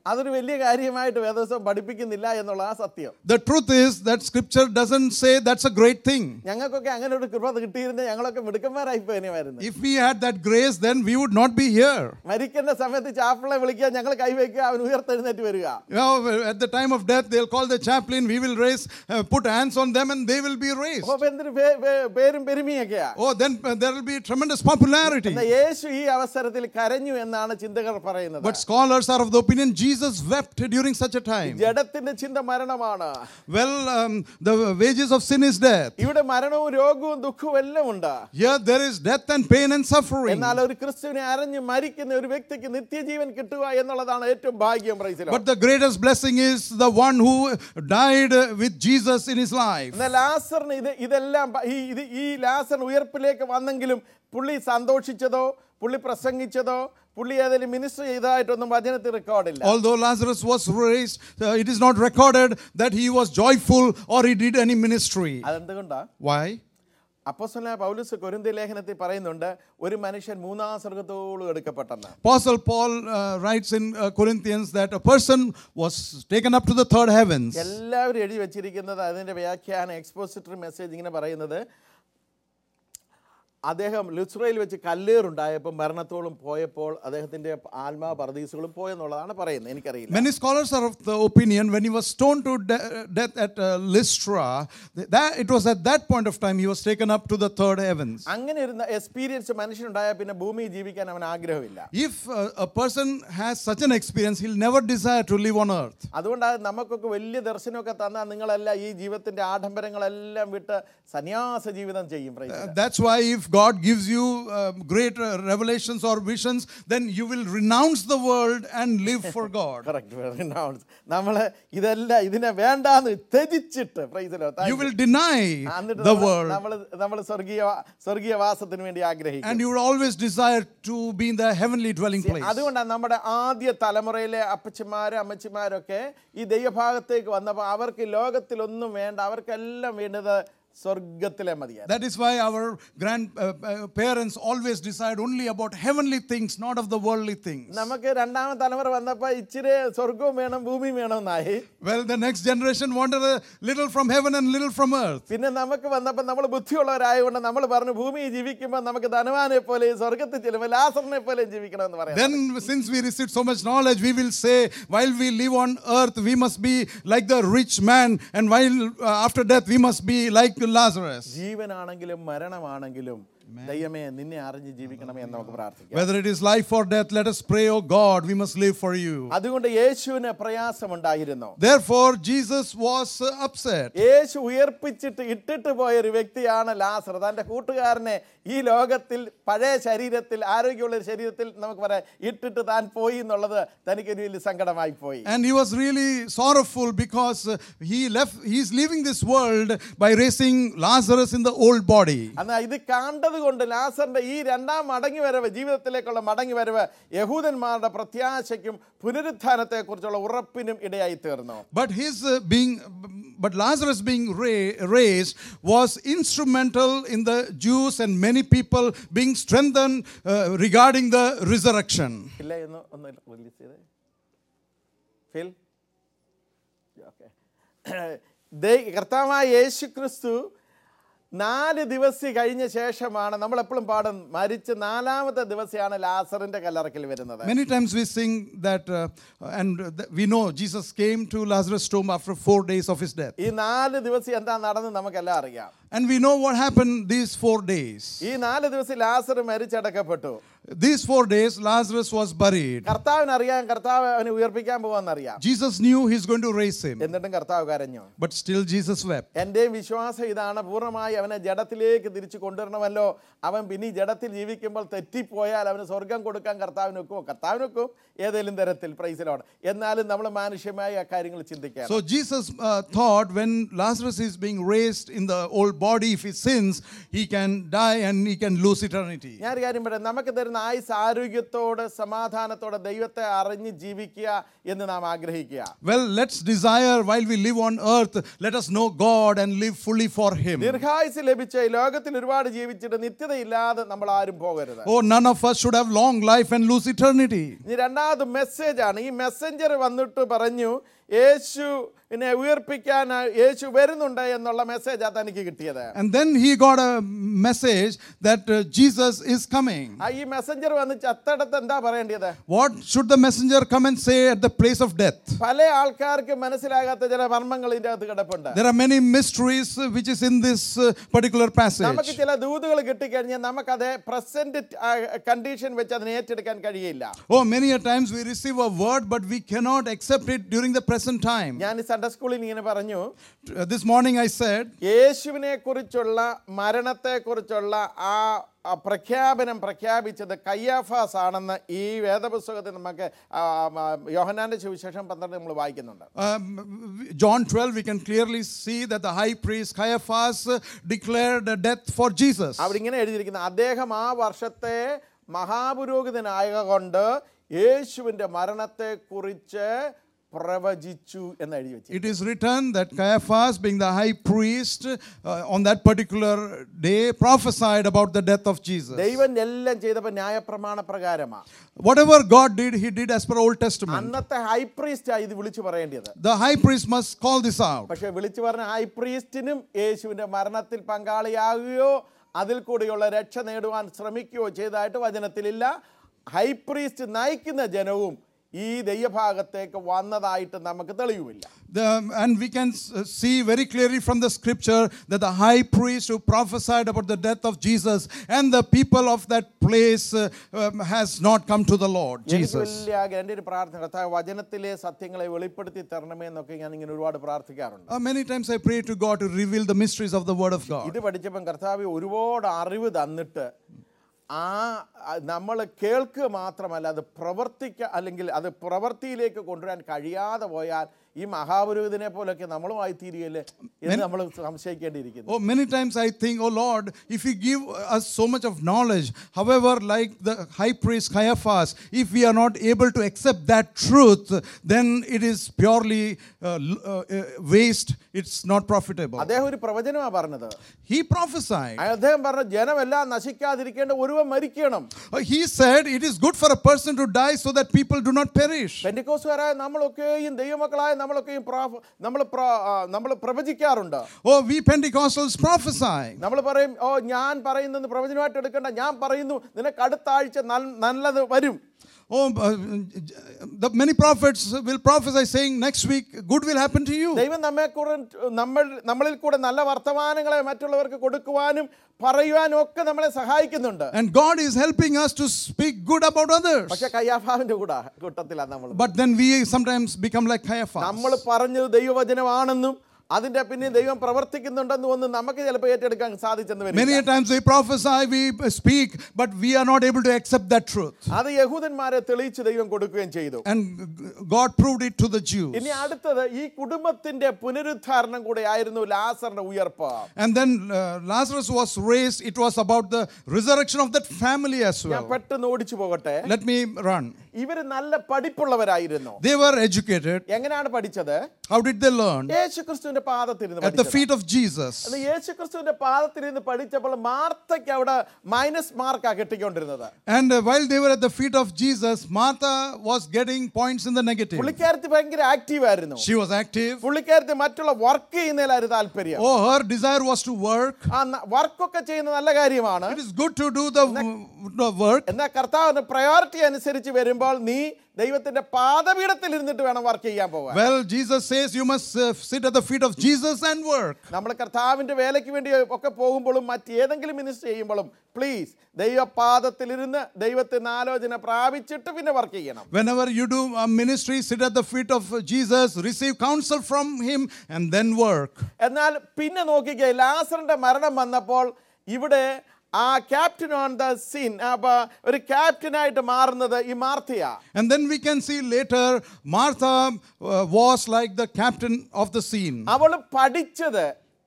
അതൊരു വലിയ കാര്യമായിട്ട് വേദോത്സവം പഠിപ്പിക്കുന്നില്ല എന്നുള്ള ആ സത്യം The truth is that scripture doesn't say that's a great thing. ഞങ്ങൾക്കൊക്കെ അങ്ങനെ ഒരു കൃപ കിട്ടിയിരുന്ന ഞങ്ങളൊക്കെ മിടുക്കന്മാരായി പോയനെയായിരുന്നു If we had that grace, then we would not be here. മരിക്കേണ്ട സമയത്ത് ചാപ്പിളെ വിളിക്കുക ഞങ്ങൾ കൈവയ്ക്കുക അവൻ ഉയർത്തെഴുന്നേറ്റ് വരിക You know, at the time of death, they'll call the chaplain, we will raise, uh, put hands on them, and they will be raised. അപ്പൊ എന്തിന് പേ- പേ- പേരും പെരുമയൊക്കെയാ Oh, then uh, there will be tremendous popularity. എന്നാ യേശു ഈ അവസരത്തിൽ കരഞ്ഞു എന്നാണ് ചിന്തകർ പറയുന്നത് But scholars are of the opinion Jesus wept during such a time. ജഡത്തിന്റെ ചിന്ത മരണമാണ് Well, um, the wages of sin is death. ഇവിടെ മരണവും രോഗവും ദുഃഖവും എല്ലാം ഉണ്ട് Here there is death and pain and suffering. എന്നാൽ ഒരു ക്രിസ്തുവിനെ അരഞ്ഞ് മരിക്കുന്ന ഒരു വ്യക്തിക്ക് നിത്യജീവൻ കിട്ടുക എന്നുള്ളതാണ് ഏറ്റവും ഭാഗ്യം പ്രൈസിലോ But the greatest blessing is the one who died uh, with Jesus in his life. എന്നാൽ ലാസറിന് ഇത് ഇതെല്ലാം പ- ഈ ഇത് ഈ ലാസർ ഉയർപ്പിലേക്ക് വന്നെങ്കിലും പുള്ളി സന്തോഷിച്ചതോ പുള്ളി പ്രസംഗിച്ചതോ പുള്ളി ഏതെങ്കിലും മിനിസ്റ്റർ ചെയ്തതായിട്ടൊന്നും വചനത്തിൽ റെക്കോർഡില്ല Although Lazarus was raised, uh, it is not recorded that he was joyful or he did any ministry. അതെന്തുകൊണ്ടാ Why? അപ്പോസ്തലനായ പൗലൂസ് കൊരിന്ത്യ ലേഖനത്തിൽ പറയുന്നുണ്ട് ഒരു മനുഷ്യൻ മൂന്നാം സ്വർഗത്തോളം എടുക്കപ്പെട്ടെന്ന് Apostle Paul uh, writes in uh, Corinthians that a person was taken up to the third heavens. എല്ലാവരും എഴുതി വെച്ചിരിക്കുന്നത് അതിൻ്റെ വ്യാഖ്യാനം എക്സ്പോസിറ്ററി മെസ്സേജ് ഇങ്ങനെ പറയുന്നത് അദ്ദേഹം ലുസ്രയിൽ വെച്ച് കല്ലേറുണ്ടായപ്പോൾ മരണത്തോളം പോയപ്പോൾ അദ്ദേഹത്തിൻ്റെ ആത്മാ പർദീസുകളും പോയെന്നുള്ളതാണ് പറയുന്നത് എനിക്കറിയില്ല Many scholars are of the opinion when he was stoned to de- death at uh, Lystra, that it was at that point of time he was taken up to the third heavens. അങ്ങനെ ഒരു എക്സ്പീരിയൻസ് മനുഷ്യനുണ്ടായാൽ പിന്നെ ഭൂമിയിൽ ജീവിക്കാൻ അവൻ ആഗ്രഹമില്ല If uh, a person has such an experience, he'll never desire to live on earth. അതുകൊണ്ടാണ് നമുക്കൊക്കെ വലിയ ദർശനമൊക്കെ തന്നാൽ നിങ്ങളെല്ലാം ഈ ജീവിതത്തിന്റെ ആഡംബരങ്ങളെല്ലാം വിട്ട് സന്യാസ ജീവിതം ചെയ്യും praise the Uh, Lord. that's why if God gives you uh, great uh, revelations or visions, then you will renounce the world and live for God. Correct, renounce. നമ്മള് ഇതെല്ലാം ഇതിനെ വേണ്ടാന്ന് ത്യജിച്ചിട്ട് praise the Lord. Thank You you. will deny എന്നിട്ട് the നമ്മള് world നമ്മള് നമ്മൾ സ്വർഗീയ സ്വർഗീയ വാസത്തിന് വേണ്ടി ആഗ്രഹിക്കും and you will always desire to be in the heavenly dwelling place. അതുകൊണ്ടാണ് നമ്മുടെ ആദ്യ തലമുറയിലെ അപ്പച്ചന്മാരും അമ്മച്ചിമാരൊക്കെ ഈ ദൈവഭാഗത്തേക്ക് വന്നപ്പോൾ അവർക്ക് ലോകത്തിലൊന്നും വേണ്ട അവർക്കെല്ലാം വേണ്ടത് സ്വർഗത്തിലെ മതിയായിരുന്നു That is why our grandparents always decide only about heavenly things, not of the worldly things. നമുക്ക് രണ്ടാമത്തെ തലമുറ വന്നപ്പോൾ ഇച്ചിരി സ്വർഗവും വേണം ഭൂമിയും വേണമെന്നായി Well, the next generation wanted a little from heaven and little from earth. പിന്നെ നമുക്ക് വന്നപ്പോൾ നമ്മൾ ബുദ്ധിയുള്ളവരായതുകൊണ്ട് നമ്മൾ പറഞ്ഞു ഭൂമിയിൽ ജീവിക്കുമ്പോൾ നമുക്ക് ധനവാനെ പോലെ സ്വർഗത്തിൽ ചെല്ലുമ്പോൾ ലാസറിനെ പോലെ ജീവിക്കണമെന്ന് പറയാം Then, since we received so much knowledge, we will say, while we live on earth, we must be like the rich man, and while uh, after death, we must be like Lazarus. ജീവനാണെങ്കിലും മരണമാണെങ്കിലും ദൈവമേ നിന്നെ അറിഞ്ഞ് ജീവിക്കണമേ എന്ന് നമുക്ക് പ്രാർത്ഥിക്കാം Whether it is life or death, let us pray, oh God, we must live for you. അതുകൊണ്ട് യേശുവിന് പ്രയാസമുണ്ടായിരുന്നു Therefore, Jesus was uh, upset. യേശു ഉയർപ്പിച്ചിട്ട് ഇട്ടിട്ട് പോയ ഒരു വ്യക്തിയാണ് ലാസർ തൻ്റെ കൂട്ടുകാരനെ ഈ ലോകത്തിൽ പഴയ ശരീരത്തിൽ ആരോഗ്യമുള്ള ഒരു ശരീരത്തിൽ നമുക്ക് പറയാം ഇട്ടിട്ട് താൻ പോയി എന്നുള്ളത് തനിക്കൊരു വലിയ സങ്കടമായി പോയി And he was really sorrowful because uh, he left, he's leaving this world by raising Lazarus in the old body. എന്നാൽ ഇത് കണ്ടത് കൊണ്ട് ലാസറിന്റെ ഈ രണ്ടാം മടങ്ങി വരവ് ജീവിതത്തിലേക്കുള്ള മടങ്ങി വരവ് യഹൂദന്മാരുടെ പ്രത്യാശയ്ക്കും പുനരുത്ഥാനത്തെക്കുറിച്ചുള്ള ഉറപ്പിനും ഇടയായി തീർന്നു But his uh, being, but Lazarus being ra- raised was instrumental in the Jews and many people being strengthened uh, regarding the resurrection. ഇല്ല എന്ന് ഒന്ന് റിലീസ് ചെയ്തേ ഫിൽ ഓക്കെ കർത്താവായ യേശു ക്രിസ്തു നാല് ദിവസം കഴിഞ്ഞ ശേഷമാണ് നമ്മൾ എപ്പോഴും പാടും മരിച്ച് നാലാമത്തെ ദിവസമാണ് ലാസറിന്റെ കല്ലറക്കിൽ വരുന്നത് Many times we sing that, uh, and th- we know Jesus came to Lazarus' tomb after four days of his death. ഈ നാല് ദിവസം എന്താ നടന്ന് നമുക്കെല്ലാം അറിയാം And we know what happened these four days. ഈ നാല് ദിവസം ലാസർ മരിച്ചടക്കപ്പെട്ടു These four days, Lazarus was buried. കർത്താവിന് അറിയാം കർത്താവ് അവനെ ഉയർപ്പിക്കാൻ പോവാന്നറിയാം Jesus knew he's going to raise him, എന്നിട്ടും കർത്താവ് കരഞ്ഞു but still Jesus wept. എൻ്റെയും വിശ്വാസം ഇതാണ് പൂർണ്ണമായി അവനെ ജഡത്തിലേക്ക് തിരിച്ചു കൊണ്ടുവരണമല്ലോ അവൻ പിന്നെ ഈ ജഡത്തിൽ ജീവിക്കുമ്പോൾ തെറ്റിപ്പോയാൽ അവന് സ്വർഗം കൊടുക്കാൻ കർത്താവിനൊക്കുമോ കർത്താവിനൊക്കും ഏതെങ്കിലും തരത്തിൽ പ്രൈസിലോട് എന്നാലും നമ്മൾ മാനുഷ്യമായി ആ കാര്യങ്ങൾ ചിന്തിക്കാം So Jesus uh, thought when Lazarus is being raised in the old body, if he sins, he can die and he can lose eternity. ഞാൻ ഒരു കാര്യം പറയാം നമുക്ക് തരുന്ന ആയുസ് ആരോഗ്യത്തോടെ സമാധാനത്തോടെ ദൈവത്തെ അറിഞ്ഞ് ജീവിക്കുക എന്ന് നാം ആഗ്രഹിക്കുക Well, let's desire while we live on earth, let us know God and live fully for him. ദീർഘായുസ് ലഭിച്ച ഈ ലോകത്തിൽ ഒരുപാട് ജീവിച്ചിട്ട് നിത്യതയില്ലാതെ നമ്മൾ ആരും പോകരുത് Oh, none of us should have long life and lose eternity. ഇനി രണ്ടാമത് മെസ്സേജ് ആണ് ഈ മെസ്സഞ്ചർ വന്നിട്ട് പറഞ്ഞു യേശുവിനെ ഉയർപ്പിക്കാൻ യേശു വരുന്നുണ്ട് എന്നുള്ള മെസ്സേജാ തനിക്ക് കിട്ടിയത് And then he got a message that uh, Jesus is coming. ആ ഈ മെസ്സഞ്ചർ വന്ന് ചത്തടത്ത് എന്താ പറയേണ്ടത് What should the messenger come and say at the place of death? പല ആൾക്കാർക്ക് മനസ്സിലാകാത്ത ചില മർമ്മങ്ങൾ ഇതിന്റെ അകത്ത് കിടപ്പുണ്ട് There are many mysteries uh, which is in this uh, particular നമുക്ക് passage. ചില ദൂതുകൾ കിട്ടിക്കഴിഞ്ഞാൽ നമുക്കത് പ്രസന്റ് കണ്ടീഷൻ വെച്ച് അതിനെ ഏറ്റെടുക്കാൻ കഴിയില്ല Oh, many a times we receive a word, but we cannot accept it during the present time. ഞാൻ ഈ സൺഡേ സ്കൂളിൽ ഇങ്ങനെ പറഞ്ഞു Uh, This morning I said, യേശുവിനെ കുറിച്ചുള്ള മരണത്തെ കുറിച്ചുള്ള ആ ആ പ്രഖ്യാപനം പ്രഖ്യാപിച്ചത് കയ്യാഫാസ് ആണെന്ന് ഈ വേദപുസ്തകത്തിൽ നമുക്ക് ആ, ആ, യോഹന്നാന്റെ സുവിശേഷം പന്ത്രണ്ട് നമ്മൾ വായിക്കുന്നുണ്ട് um, John 12, we can clearly see that the high priest Caiaphas uh, declared a death for Jesus. അവിടെ ഇങ്ങനെ എഴുതിയിരിക്കുന്നത് അദ്ദേഹം ആ വർഷത്തെ മഹാപുരോഹിതനായ കൊണ്ട് യേശുവിൻ്റെ മരണത്തെക്കുറിച്ച് പ്രവചിച്ചു എന്ന് എഴുതി വെച്ചു It is written that Caiaphas, being the high priest, uh, on that particular day prophesied about the death of Jesus. ദൈവം എല്ലാം ചെയ്തപ്പോൾ ന്യായപ്രമാണ പ്രകാരമാണ് Whatever God did, he did as per Old Testament. അന്നത്തെ ഹൈ പ്രീസ്റ്റ് ഇത് വിളിച്ചു പറയേണ്ടത് The high priest must call this out. പക്ഷെ വിളിച്ചു പറഞ്ഞ ഹൈ പ്രീസ്റ്റിനും യേശുവിൻ്റെ മരണത്തിൽ പങ്കാളിയാകുകയോ അതിൽ കൂടിയുള്ള രക്ഷ നേടുവാൻ ശ്രമിക്കുകയോ ചെയ്തതായിട്ട് വചനത്തിലില്ല ഹൈ പ്രീസ്റ്റ് നയിക്കുന്ന ജനവും ഈ ദൈവഭാഗത്തേക്ക് വന്നതായിട്ട് നമുക്ക് തെളിവുമില്ല The, and we can s- see very clearly from the scripture that the high priest who prophesied about the death of Jesus and the people of that place uh, um, has not come to the Lord എനിക്ക് Jesus. വലിയ ആഗ്രഹം എൻ്റെ ഒരു പ്രാർത്ഥന കർത്താവ് വചനത്തിലെ സത്യങ്ങളെ വെളിപ്പെടുത്തി തരണമേ എന്നൊക്കെ ഞാൻ ഇങ്ങനെ ഒരുപാട് പ്രാർത്ഥിക്കാറുണ്ട് Uh, many times I pray to God to reveal the mysteries of the Word of God. ഇത് പഠിച്ചപ്പം കർത്താവ് ഒരുപാട് അറിവ് തന്നിട്ട് ആ നമ്മൾ കേൾക്കുക മാത്രമല്ല അത് പ്രവർത്തിക്ക അല്ലെങ്കിൽ അത് പ്രവൃത്തിയിലേക്ക് കൊണ്ടുവരാൻ കഴിയാതെ പോയാൽ ഈ മഹാപുരോഹിതനെ പോലൊക്കെ നമ്മളുമായി തീരുകയല്ലേ എന്ന് നമ്മൾ സംശയിക്കേണ്ടിയിരിക്കുന്നു Oh, many times I think, oh Lord, if you give us so much of knowledge, however, like the high priest Caiaphas, if we are not able to accept that truth, then it is purely uh, l- uh, uh, waste, it's not profitable. അദ്ദേഹം ഒരു പ്രവചനമാണ് പറഞ്ഞത് He prophesied. അദ്ദേഹം പറഞ്ഞ ജനമെല്ലാം നശിക്കാതിരിക്കേണ്ട ഒരുവൻ മരിക്കണം Uh, he said, it is good for a person to die so that people do not perish. പെൻഡിക്കോസുകാരായ നമ്മളൊക്കെയും ദൈവമക്കളായ നമ്മളൊക്കെയും പ്രാ- നമ്മൾ പ്ര- ആ, നമ്മൾ പ്രവചിക്കാറുണ്ട് Oh, we Pentecostals prophesy. നമ്മൾ പറയും ഓ ഞാൻ പറയുന്നത് പ്രവചനമായിട്ട് എടുക്കണ്ട ഞാൻ പറയുന്നു നിനക്ക് അടുത്ത ആഴ്ച നൽ- നല്ലത് വരും Oh, uh, the many prophets will prophesy saying, next week good will happen to you. ദൈവം നമ്മെ കൂടെ നമ്മൾ നമ്മളിൽ കൂടെ നല്ല വർത്തമാനങ്ങളെ മറ്റുള്ളവർക്ക് കൊടുക്കുവാനും പറയുവാനും ഒക്കെ നമ്മളെ സഹായിക്കുന്നുണ്ട് And God is helping us to speak good about others. പക്ഷെ കയ്യാഫാവിന്റെ കൂടെ കൂട്ടത്തിലാണ് നമ്മൾ But then we sometimes become like Caiaphas. നമ്മൾ പറഞ്ഞത് ദൈവവചനമാണെന്നും അതിന്റെ പിന്നെ ദൈവം പ്രവർത്തിക്കുന്നുണ്ടെന്നും ഒന്നും നമുക്ക് ചിലപ്പോൾ ഏറ്റെടുക്കാൻ സാധിച്ചെന്ന് Many വരും a times we prophesy, we speak, but we are not able to accept that truth. അത് യഹൂദന്മാരെ തെളിയിച്ച് ദൈവം കൊടുക്കുകയും ചെയ്തു And God proved it to the Jews. ഇനി അടുത്തത് ഈ കുടുംബത്തിന്റെ പുനരുദ്ധാരണം കൂടെ ആയിരുന്നു ലാസറിന്റെ ഉയർപ്പ് And then uh, Lazarus was raised. It was about the resurrection of that family as ഞാൻ well. പെട്ടെന്ന് ഓടിച്ചു പോകട്ടെ Let me run. ഇവര് നല്ല പഠിപ്പുള്ളവരായിരുന്നു They were educated. എങ്ങനെയാണ് പഠിച്ചത് How did they learn? യേശു ക്രിസ്തുവിന്റെ പാദത്തിരുന്ന് At the പഠിച്ചത്. feet of Jesus. അന്ന് യേശു ക്രിസ്തുവിന്റെ പാദത്തിരുന്ന് പഠിച്ചപ്പോൾ മാർത്തയ്ക്ക് അവിടെ മൈനസ് മാർക്കാ കെട്ടിക്കൊണ്ടിരുന്നത് And uh, while they were at the feet of Jesus, Martha was getting points in the negative. പുള്ളിക്കാരത്തി ഭയങ്കര ആക്റ്റീവ് ആയിരുന്നു She was active. പുള്ളിക്കാരത്തി മറ്റുള്ള വർക്ക് ചെയ്യുന്നതിലായിരുന്നു താല്പര്യം Oh, her desire was to work. ആ വർക്കൊക്കെ ചെയ്യുന്ന നല്ല കാര്യമാണ് It is good to do the, the work. എന്നാൽ കർത്താവിന്റെ പ്രയോറിറ്റി അനുസരിച്ച് വരുമ്പോൾ നീ ദൈവത്തിന്റെ പാദപീഠത്തിൽ ഇരുന്നിട്ട് വേണം വർക്ക് ചെയ്യാൻ പോകാൻ Well, Jesus says you must uh, sit at the feet of Jesus and work. നമ്മൾ കർത്താവിന്റെ വേലയ്ക്ക് വേണ്ടി ഒക്കെ പോകുമ്പോഴും മറ്റേതെങ്കിലും മിനിസ്റ്റർ ചെയ്യുമ്പോഴും പ്ലീസ് ദൈവപാദത്തിലിരുന്ന് ദൈവത്തിന് ആലോചന പ്രാപിച്ചിട്ട് പിന്നെ വർക്ക് ചെയ്യണം Whenever you do a ministry, sit at the feet of Jesus, receive counsel from Him, and then work. എന്നാൽ പിന്നെ നോക്കിക്കേ ലാസറിന്റെ മരണം വന്നപ്പോൾ ഇവിടെ ആ ക്യാപ്റ്റൻ ഓൺ ദ സീൻ അപ്പൊ ഒരു ക്യാപ്റ്റനായിട്ട് മാറുന്നത് ഈ മാർത്തിയ And then we can see later, Martha uh, was like the captain of the scene. അവൾ പഠിച്ചത്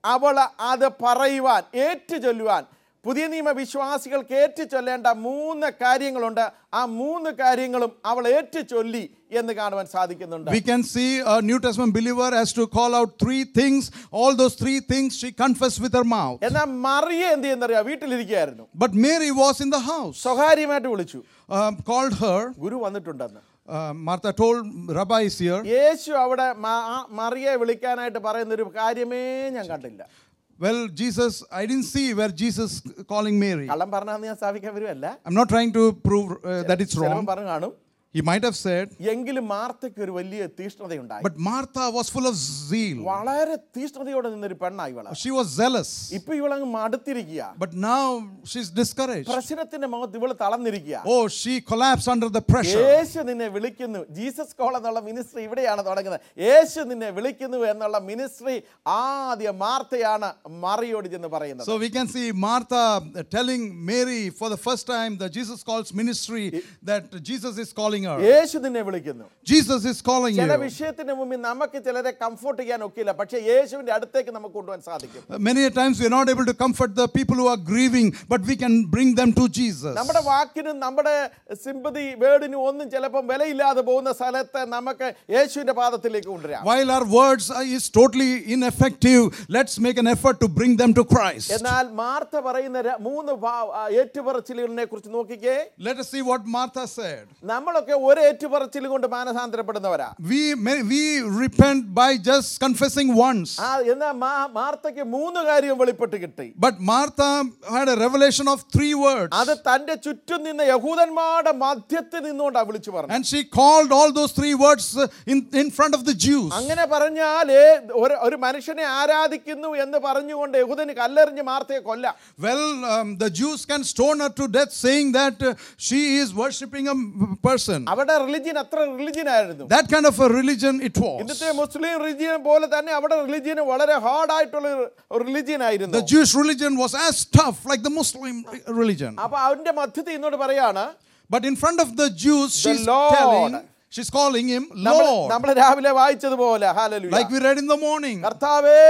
അവൾ അത് പറയുവാൻ ഏറ്റു ചൊല്ലുവാൻ പുതിയ നിയമ വിശ്വാസികൾക്ക് ഏറ്റു ചൊല്ലേണ്ട മൂന്ന് കാര്യങ്ങളുണ്ട് ആ മൂന്ന് കാര്യങ്ങളും അവൾ ഏറ്റു ചൊല്ലി എന്ന് കാണുവാൻ സാധിക്കുന്നുണ്ട് We can see a New Testament believer has to call out three things. All those three things she confessed with her mouth. എന്നാൽ മറിയ എന്ത് ചെയ്യുന്നറിയാം വീട്ടിലിരിക്കുകയായിരുന്നു But Mary was in the house, സ്വകാര്യമായിട്ട് വിളിച്ചു um, called her. ഗുരു വന്നിട്ടുണ്ടെന്ന് Uh, Martha told Rabbi is here. യേശു അവിടെ മ- ആ മറിയെ വിളിക്കാനായിട്ട് പറയുന്ന ഒരു കാര്യമേ ഞാൻ കണ്ടില്ല Well, Jesus, I didn't see where Jesus calling Mary. കള്ളം പറഞ്ഞാന്ന് ഞാൻ സ്ഥാപിക്കാൻ വരുമല്ല I'm not trying to prove uh, that it's ചിലവൻ wrong. പറഞ്ഞു കാണും He might have said, എങ്കിലും മാർത്തയ്ക്ക് ഒരു വലിയ തീഷ്ണതയുണ്ടായി but Martha was full of zeal. വളരെ തീഷ്ണതയോടെ നിന്നൊരു പെണ്ണായി ഇവള് She was zealous. ഇപ്പൊ ഇവളങ്ങ് മടുത്തിരിക്കുക But now she's discouraged. പ്രശ്നത്തിന്റെ മുഖത്ത് ഇവള് തളർന്നിരിക്കുക Oh, she collapsed under the pressure. യേശു നിന്നെ വിളിക്കുന്നു ജീസസ് കോൾ എന്നുള്ള മിനിസ്ട്രി ഇവിടെയാണ് തുടങ്ങുന്നത് യേശു നിന്നെ വിളിക്കുന്നു എന്നുള്ള മിനിസ്ട്രി ആദ്യ മാർത്തയാണ് മറിയോട് ചെന്ന് പറയുന്നത് So we can see Martha telling Mary for the first time that Jesus calls ministry that Jesus is calling her. യേശു നിന്നെ വിളിക്കുന്നു Jesus is calling ചില you. വിഷയത്തിന് മുമ്പിൽ നമുക്ക് ചിലരെ കംഫോർട്ട് ചെയ്യാൻ ഒക്കില്ല പക്ഷേ യേശുവിന്റെ അടുത്തേക്ക് നമുക്ക് കൊണ്ടുപോകാൻ സാധിക്കും Many a times we are not able to comfort the people who are grieving, but we can bring them to Jesus. നമ്മുടെ വാക്കിനും നമ്മുടെ സിമ്പതി വേർഡിനും ഒന്നും ചിലപ്പം വിലയില്ലാതെ പോകുന്ന സ്ഥലത്ത് നമുക്ക് യേശുവിന്റെ പാദത്തിലേക്ക് കൊണ്ടുവരാം While our words are- is totally ineffective, let's make an effort to bring them to Christ. എന്നാൽ മാർത്ത പറയുന്ന ര- മൂന്ന് ഭാ- ആ, ഏറ്റുപറച്ചിലുകളെ കുറിച്ച് നോക്കിക്കേ Let us see what Martha said. നമ്മളൊക്കെ ഒരു ഏറ്റുപറച്ചിൽ കൊണ്ട് മാനസാന്തരപ്പെടുന്നവരാ We may- we repent by just confessing once. ആ എന്നാൽ മാ- മാർത്തയ്ക്ക് മൂന്ന് കാര്യം വെളിപ്പെട്ട് കിട്ടി But Martha had a revelation of three words. അത് തന്റെ ചുറ്റും നിന്ന യഹൂദന്മാരുടെ മധ്യത്തിൽ നിന്നുകൊണ്ടാ വിളിച്ചു പറഞ്ഞു And she called all those three words uh, in, in front of the Jews. അങ്ങനെ പറഞ്ഞാൽ ഏ- ഒരു ഒരു മനുഷ്യനെ ആരാധിക്കുന്നു എന്ന് പറഞ്ഞുകൊണ്ട് യഹൂദന് കല്ലെറിഞ്ഞ് മാർത്തയെ കൊല്ലാം Well, um, the Jews can stone her to death saying that uh, she is worshipping a m- person. അവിടെ റിലിജിയൻ അത്ര റിലിജിയൻ ആയിരുന്നു That kind of a religion it was. ഇന്നത്തെ മുസ്ലിം റിലിജിയൻ പോലെ തന്നെ അവിടെ റിലിജിയൻ വളരെ ഹാർഡ് ആയിട്ടുള്ള റിലിജിയൻ ആയിരുന്നു The Jewish religion was as tough like the Muslim re- religion. അപ്പൊ അവന്റെ മധ്യത്തിൽ ഇന്നോട് പറയാണ് But in front of the Jews, she's Lord. telling, she's calling him നമ്മൾ Lord. നമ്മൾ രാവിലെ വായിച്ചതുപോലെ ഹാലലുയ Like we read in the morning. കർത്താവേ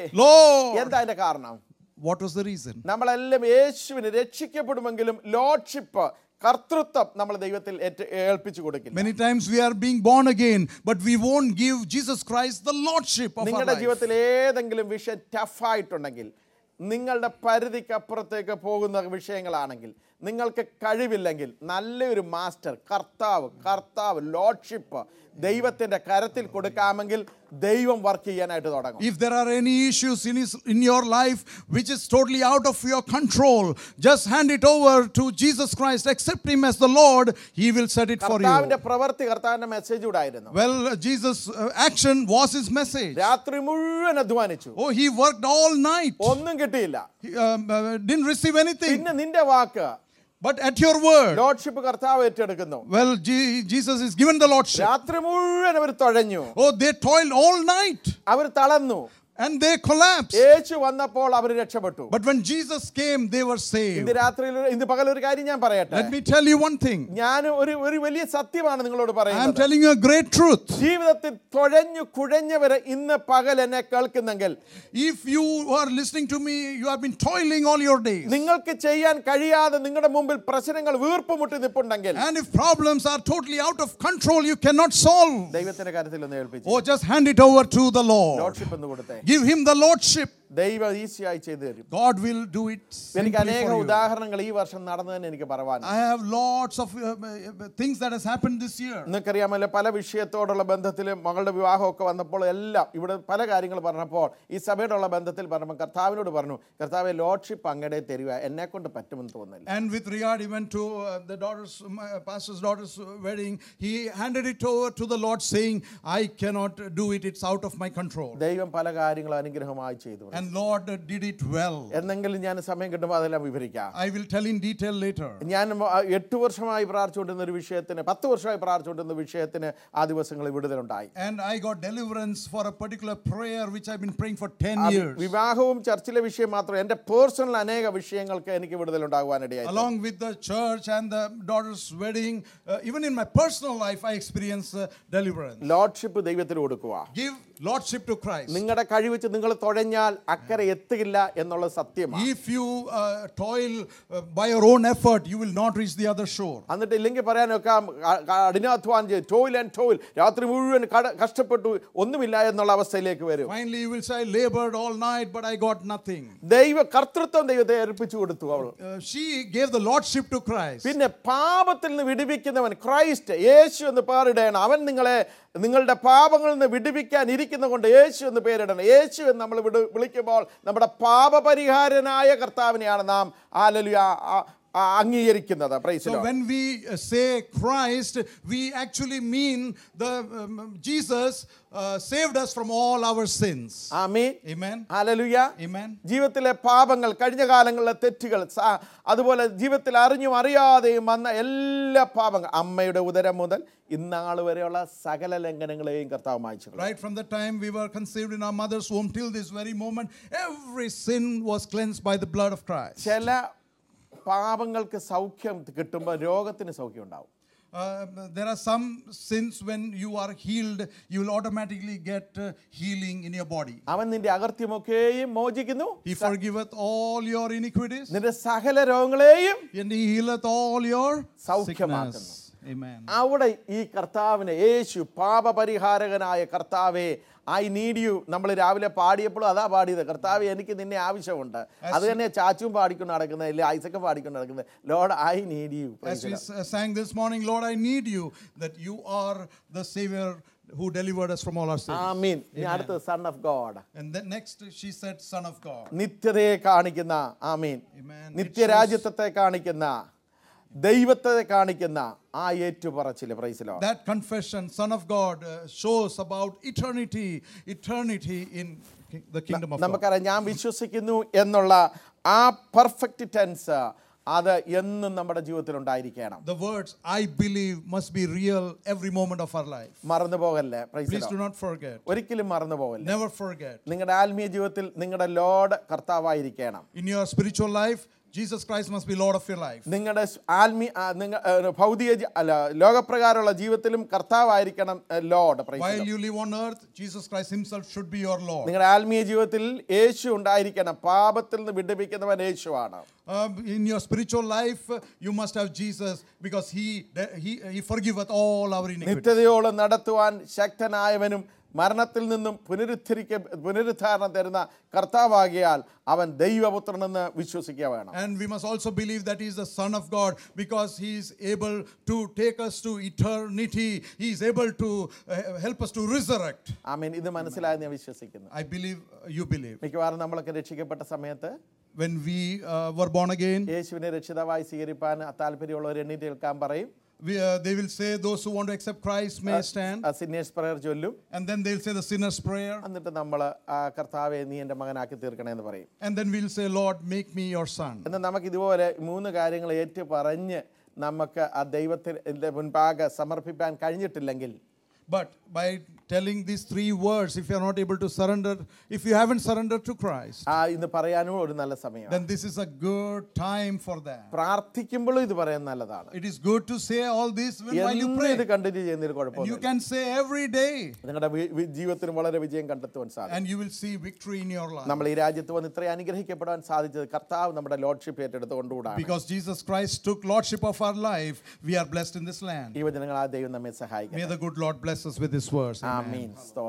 Lord. എന്താ അതിന്റെ കാരണം What was the reason? നമ്മളെല്ലാം യേശുവിന് രക്ഷിക്കപ്പെടുമെങ്കിലും ലോഡ്ഷിപ്പ് കർത്തൃത്വം നമ്മൾ ദൈവത്തിൽ ഏറ്റ- ഏൽപ്പിച്ചു കൊടുക്കില്ല Many times we are being born again, but we won't give Jesus Christ the Lordship of our നിങ്ങളുടെ life. ജീവിതത്തിൽ ഏതെങ്കിലും വിഷയം ടഫായിട്ടുണ്ടെങ്കിൽ നിങ്ങളുടെ പരിധിക്കപ്പുറത്തേക്ക് പോകുന്ന വിഷയങ്ങളാണെങ്കിൽ നിങ്ങൾക്ക് കഴിവില്ലെങ്കിൽ നല്ലൊരു മാസ്റ്റർ കർത്താവ് കർത്താവ് ലോഡ്ഷിപ്പ് ദൈവത്തിന്റെ കരത്തിൽ കൊടുക്കാമെങ്കിൽ ദൈവം വർക്ക് ചെയ്യാനായിട്ട് തുടങ്ങും If there are any issues in, his, in your life which is totally out of your control, just hand it over to Jesus Christ. Accept Him as the Lord. He will set it for you. കർത്താവിന്റെ പ്രവൃത്തി കർത്താവിന്റെ മെസ്സേജ് കൂടായിരുന്നു Well, Jesus' uh, action was His message. രാത്രി മുഴുവൻ അധ്വാനിച്ചു Oh, He worked all night. ഒന്നും കിട്ടിയില്ല He um, uh, didn't receive anything. പിന്നെ നിന്റെ വാക്ക് But at your word, lordship കർത്താവ് ഏറ്റെടുക്കുന്നു well, Je- Jesus is given the Lordship. രാത്രി മുഴുവൻ അവർ തുഴഞ്ഞു Oh, they toiled all night അവർ തളർന്നു and they collapsed. യേശു വന്നപ്പോൾ അവർ രക്ഷപ്പെട്ടു But when Jesus came, they were saved. ഇന്ന് രാത്രിയിൽ ഒരു- ഇന്ന് പകൽ ഒരു കാര്യം ഞാൻ പറയട്ടെ Let me tell you one thing. ഞാൻ ഒരു ഒരു വലിയ സത്യമാണ് നിങ്ങളോട് I am പറയുന്നത് telling you a great truth. ജീവിതത്തിൽ തുഴഞ്ഞു കുഴഞ്ഞവര് ഇന്ന് പകൽ എന്നെ കേൾക്കുന്നെങ്കിൽ If you are listening to me, you have been toiling all your days. നിങ്ങൾക്ക് ചെയ്യാൻ കഴിയാതെ നിങ്ങളുടെ മുമ്പിൽ പ്രശ്നങ്ങൾ വീർപ്പുമുട്ടി നിൽപ്പുണ്ടെങ്കിൽ And if problems are totally out of control, you cannot solve. ദൈവത്തിന്റെ കാര്യത്തിൽ ഒന്ന് ഏൽപ്പിച്ചു Oh, just hand it over to the Lord. Lordship എന്ന് കൊടുത്തേ Give him the Lordship. ദൈവം ഈസിയായി ചെയ്തു തരും God will do it എനിക്ക് simply അനേക for you. ഉദാഹരണങ്ങൾ ഈ വർഷം നടന്നതെന്ന് എനിക്ക് പറയാൻ I have lots of uh, uh, things that has happened this year. നിങ്ങൾക്കറിയാമല്ലോ പല വിഷയത്തോടുള്ള ബന്ധത്തിൽ മകളുടെ വിവാഹമൊക്കെ വന്നപ്പോൾ എല്ലാം ഇവിടെ പല കാര്യങ്ങൾ പറഞ്ഞപ്പോൾ ഈ സഭയോടുള്ള ബന്ധത്തിൽ പറഞ്ഞപ്പോൾ കർത്താവിനോട് പറഞ്ഞു കർത്താവെ ലോഡ്ഷിപ്പ് അങ്ങടെ തരിക എന്നെ കൊണ്ട് പറ്റുമെന്ന് തോന്നില്ല And with regard even to uh, the daughter's, my pastor's daughter's wedding, he handed it over to the Lord saying, I cannot do it, it's out of my control. ദൈവം പല കാര്യങ്ങളും അനുഗ്രഹമായി ചെയ്തു And Lord uh, did it well. എന്നെങ്കിലും ഞാൻ സമയം കിട്ടുമ്പോൾ അതെല്ലാം വിവരിക്കാം I will tell in detail later. ഞാൻ മ- ആ എട്ട് വർഷമായി പ്രാർത്ഥിച്ചുകൊണ്ടിരുന്ന ഒരു വിഷയത്തിന് പത്ത് വർഷമായി പ്രാർത്ഥിച്ചുകൊണ്ടിരുന്ന വിഷയത്തിന് ആ ദിവസങ്ങളിൽ വിടുതലുണ്ടായി And I got deliverance for a particular prayer which I've been praying for 10 ആ years. വിവാഹവും ചർച്ചിലെ വിഷയം മാത്രം എൻ്റെ പേഴ്സണൽ അനേക വിഷയങ്ങൾക്ക് എനിക്ക് വിടുതലുണ്ടാകുവാനിടയായി Along with the church and the daughter's wedding, uh, even in my personal life, I experienced uh, deliverance. Lordship ദൈവത്തിന് കൊടുക്കുക Give lordship to Christ. നിങ്ങളുടെ കഴിവെച്ച് നിങ്ങൾ തുഴഞ്ഞാൽ അക്കരെ എത്തുകില്ല എന്നുള്ളത് സത്യമാണ് If you uh, toil uh, by your own effort, you will not reach the other shore. എന്നിട്ട് ഇല്ലെങ്കിൽ പറയാനൊക്കെ കഠിനാധ്വാനം ചെയ്ത് ടോയിൽ ആൻഡ് ടോയിൽ രാത്രി മുഴുവൻ കട കഷ്ടപ്പെട്ടു ഒന്നുമില്ല എന്നുള്ള അവസ്ഥയിലേക്ക് വരും Finally, you will say, I labored all night, but I got nothing. ദൈവ കർത്തൃത്വം ദൈവത്തെ ഏൽപ്പിച്ചു കൊടുത്തു അവൾ Uh, she gave the lordship to Christ. പിന്നെ പാപത്തിൽ നിന്ന് വിടുവിക്കുന്നവൻ ക്രൈസ്റ്റ് യേശു എന്ന് പേരിടണം അവൻ നിങ്ങളെ നിങ്ങളുടെ പാപങ്ങളിൽ നിന്ന് വിടുവിക്കാൻ ഇരിക്കുന്ന കൊണ്ട് യേശു എന്ന് പേരിടണം യേശു എന്ന് നമ്മൾ വിടു വിളിക്കുമ്പോൾ നമ്മുടെ പാപപരിഹാരനായ കർത്താവിനെയാണ് നാം ആലലു അംഗീകരിക്കുന്നത് praise So when we uh, say Christ, we actually mean the um, Jesus uh, saved us from all our sins. ആമീൻ Amen. ഹാലലുയ Amen. ജീവിതത്തിലെ പാപങ്ങൾ കഴിഞ്ഞ കാലങ്ങളിലെ തെറ്റുകൾ സ- അതുപോലെ ജീവിതത്തിൽ അറിഞ്ഞും അറിയാതെയും വന്ന എല്ലാ പാപങ്ങൾ അമ്മയുടെ ഉദരം മുതൽ ഇന്നാൾ വരെയുള്ള സകല ലംഘനങ്ങളെയും കർത്താവ് മായ്ച്ചു കളഞ്ഞു. Right from the time we were conceived in our mother's womb till this very moment, every sin was cleansed by the blood of Christ. ചില പാപങ്ങൾക്ക് സൗഖ്യം കിട്ടുമ്പോൾ രോഗത്തിന് സൗഖ്യം ഉണ്ടാവും Uh, there are some sins when you are healed, you will automatically get uh, healing in your body. അവൻ നിന്റെ അകർത്യമൊക്കെയും മോചിക്കുന്നു He forgiveth all your iniquities നിന്റെ സകല രോഗങ്ങളെയും and he healeth all your സൗഖ്യമാക്കുന്നു. sickness. Amen. അവിടെ ഈ കർത്താവിനെ യേശു പാപപരിഹാരകനായ കർത്താവെ ഐ നീഡ് യു നമ്മൾ രാവിലെ പാടിയപ്പോഴും അതാ പാടിയത് കർത്താവ് എനിക്ക് നിന്നെ ആവശ്യമുണ്ട് അത് തന്നെ ചാച്ചും പാടിക്കൊണ്ട് നടക്കുന്നത് ഇല്ല ഐസക്കും പാടിക്കൊണ്ട് നടക്കുന്നത് Lord I need you As we s- uh, sang this morning, Lord, I need you, that you are the Savior who delivered us from all our sins. ആമീൻ ഇനി അടുത്തത് Son of God And then next, she said, Son of God. നിത്യതയെ കാണിക്കുന്ന ആമീൻ Amen. നിത്യരാജ്യത്വത്തെ കാണിക്കുന്ന ദൈവത്തെ കാണിക്കുന്ന ആ ഏറ്റുപറച്ചില് പ്രൈസിലോ That confession, Son of God, uh, shows about eternity, eternity in ki- the kingdom of God. നമുക്കറിയാം ഞാൻ വിശ്വസിക്കുന്നു എന്നുള്ള ആ പെർഫെക്റ്റ് ടെൻസ് അത് എന്നും നമ്മുടെ ജീവിതത്തിൽ ഉണ്ടായിരിക്കണം The words I believe must be real every moment of our life. മറന്നു പോകല്ലേ Please പ്രൈസിലോ do not forget. ഒരിക്കലും മറന്നു പോകല്ലേ Never forget. നിങ്ങളുടെ ആത്മീയ ജീവിതത്തിൽ നിങ്ങളുടെ ലോഡ് കർത്താവായിരിക്കണം In your spiritual life, Jesus Christ must be Lord of your life. നിങ്ങളുടെ സ് ആത്മീയ ആ, നിങ്ങ ഏ, ഭൗതിക ജി- അല്ല ലോകപ്രകാരമുള്ള ജീവിതത്തിലും കർത്താവായിരിക്കണം ഏ, Lord praise While you live on earth, Jesus Christ Himself should be your Lord. നിങ്ങളുടെ ആത്മീയ ജീവിതത്തിൽ യേശു ഉണ്ടായിരിക്കണം പാപത്തിൽ നിന്ന് വിടുവിക്കുന്നവൻ യേശുവാണ് Um, in your spiritual life, uh, you must have Jesus because He He, he forgiveth all our iniquities. നിത്യതയോളം നടത്തുവാൻ ശക്തനായവനും മരണത്തിൽ നിന്നും പുനരുദ്ധരിക്ക പുനരുദ്ധാരണം തരുന്ന കർത്താവാകിയാൽ അവൻ ദൈവപുത്രനെന്ന് വിശ്വസിക്കുക വേണം And we must also believe that He is the Son of God because He is able to take us to eternity. He is able to uh, help us to resurrect. ആമീൻ ഇത് മനസ്സിലായെന്ന് ഞാൻ വിശ്വസിക്കുന്നു I believe uh, you believe. മിക്കവാറും നമ്മളൊക്കെ രക്ഷിക്കപ്പെട്ട സമയത്ത് When we uh, were born again, യേശുവിനെ രക്ഷിതാവായി സ്വീകരിപ്പാൻ താല്പര്യമുള്ളവർ എണ്ണീറ്റ് നിൽക്കാൻ പറയും we, uh, they will say, Those who want to accept Christ may stand. Sinners prayer ചൊല്ലും And then they'll say the sinner's prayer. എന്നിട്ട് നമ്മൾ കർത്താവെ നീ എൻ്റെ മകനാക്കി തീർക്കണേ എന്ന് പറയും And then we'll say, Lord, make me your son. എന്നാൽ നമുക്ക് ഇതുപോലെ മൂന്ന് കാര്യങ്ങൾ ഏറ്റു പറഞ്ഞ് നമുക്ക് ആ ദൈവത്തിൻ്റെ മുൻപാകെ സമർപ്പിക്കാൻ കഴിഞ്ഞിട്ടില്ലെങ്കിൽ But by telling these three words, if you are not able to surrender, if you haven't surrendered to Christ, ആ ഇന്ന് പറയാനും ഒരു നല്ല സമയമാണ് then this is a good time for that. പ്രാർത്ഥിക്കുമ്പോഴും ഇത് പറയാൻ നല്ലതാണ് It is good to say all this when, while you എന്നും ഇത് pray. കണ്ടിന്യൂ ചെയ്യുന്നതിൽ And you കുഴപ്പമില്ല can say every day, നിങ്ങളുടെ വി- വി- ജീവിതത്തിന് വളരെ വിജയം കണ്ടെത്തുവാൻ സാധിക്കും and you will see victory in your life. നമ്മൾ ഈ രാജ്യത്ത് വന്ന് ഇത്രയും അനുഗ്രഹിക്കപ്പെടാൻ സാധിച്ചത് കർത്താവ് നമ്മുടെ ലോഡ്ഷിപ്പ് ഏറ്റെടുത്തുകൊണ്ടുകൂടാണ് Because Jesus Christ took lordship of our life, we are blessed in this land. ഈ വചനങ്ങൾ ആ ദൈവം നമ്മെ സഹായിക്കും May the good Lord bless us with His words. Amen. ആമീൻ സ്തോത്രം